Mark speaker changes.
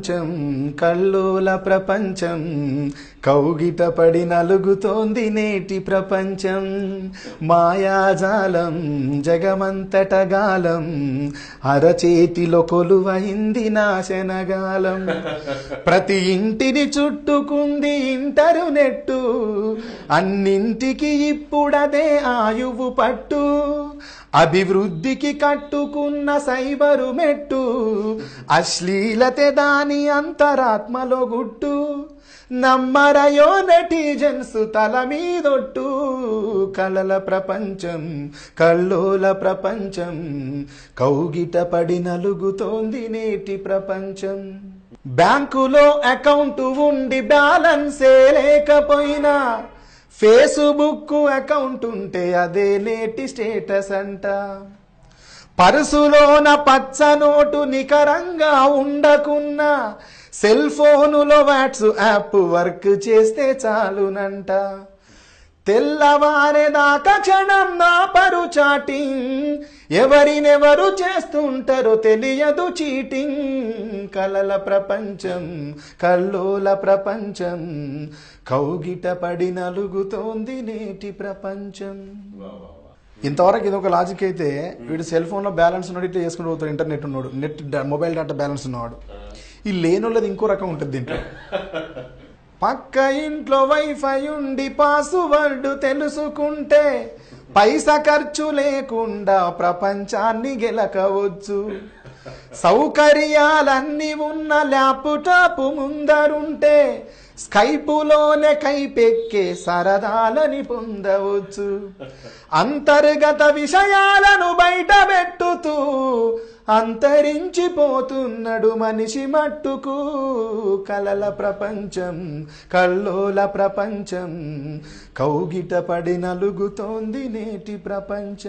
Speaker 1: ప్రపంచం కల్లోల ప్రపంచం కౌగిట పడి నలుగుతోంది నేటి ప్రపంచం మాయాజాలం జగమంతట గాలం అరచేతిలో కొలువైంది నాశనగాలం ప్రతి ఇంటిని చుట్టుకుంది ఇంటర్నెట్టు అన్నింటికి ఇప్పుడదే ఆయువు పట్టు అభివృద్ధికి కట్టుకున్న సైబరు మెట్టు అశ్లీలతే దాని అంతరాత్మలో గుట్టు నమ్మరయో నెటిజన్స్ తల మీదొట్టు కలల ప్రపంచం కల్లోల ప్రపంచం కౌగిట పడి నలుగుతోంది నేటి ప్రపంచం బ్యాంకులో అకౌంట్ ఉండి బ్యాలెన్సే లేకపోయినా ఫేస్బుక్ అకౌంట్ ఉంటే అదే నేటి స్టేటస్ అంట పరుసులోన పచ్చ నోటు నికరంగా ఉండకున్నా సెల్ ఫోనులో వాట్స్ యాప్ వర్క్ చేస్తే చాలునంట తెల్లవారేదాకా క్షణం నా పరు చాటింగ్ ఎవరినెవరు చేస్తుంటారో తెలియదు చీటింగ్ కలల ప్రపంచం కల్లోల ప్రపంచం కౌగిట పడి నలుగుతోంది నేటి ప్రపంచం ఇంతవరకు ఇది ఒక లాజిక్ అయితే వీడు సెల్ ఫోన్లో బ్యాలెన్స్ ఉన్నాడు ఇట్లా చేసుకుంటూ పోతాడు ఇంటర్నెట్ ఉన్నాడు నెట్ డా- మొబైల్ డేటా బ్యాలెన్స్ ఉన్నవాడు ఈ లేనోళ్ళది ఇంకో రకం ఉంటుంది దీంట్లో పక్క ఇంట్లో వైఫై ఉండి పాస్వర్డ్ తెలుసుకుంటే పైసా ఖర్చు లేకుండా ప్రపంచాన్ని గెలకవచ్చు సౌకర్యాలన్నీ ఉన్న ల్యాప్టాప్ ముందరుంటే స్కైపులోనే కైపెక్కే సరదాలని పొందవచ్చు అంతర్గత విషయాలను బయట పెట్టుతూ అంతరించిపోతున్నాడు మనిషి మట్టుకు కలల ప్రపంచం కల్లోల ప్రపంచం కౌగిట పడి నలుగుతోంది నేటి ప్రపంచం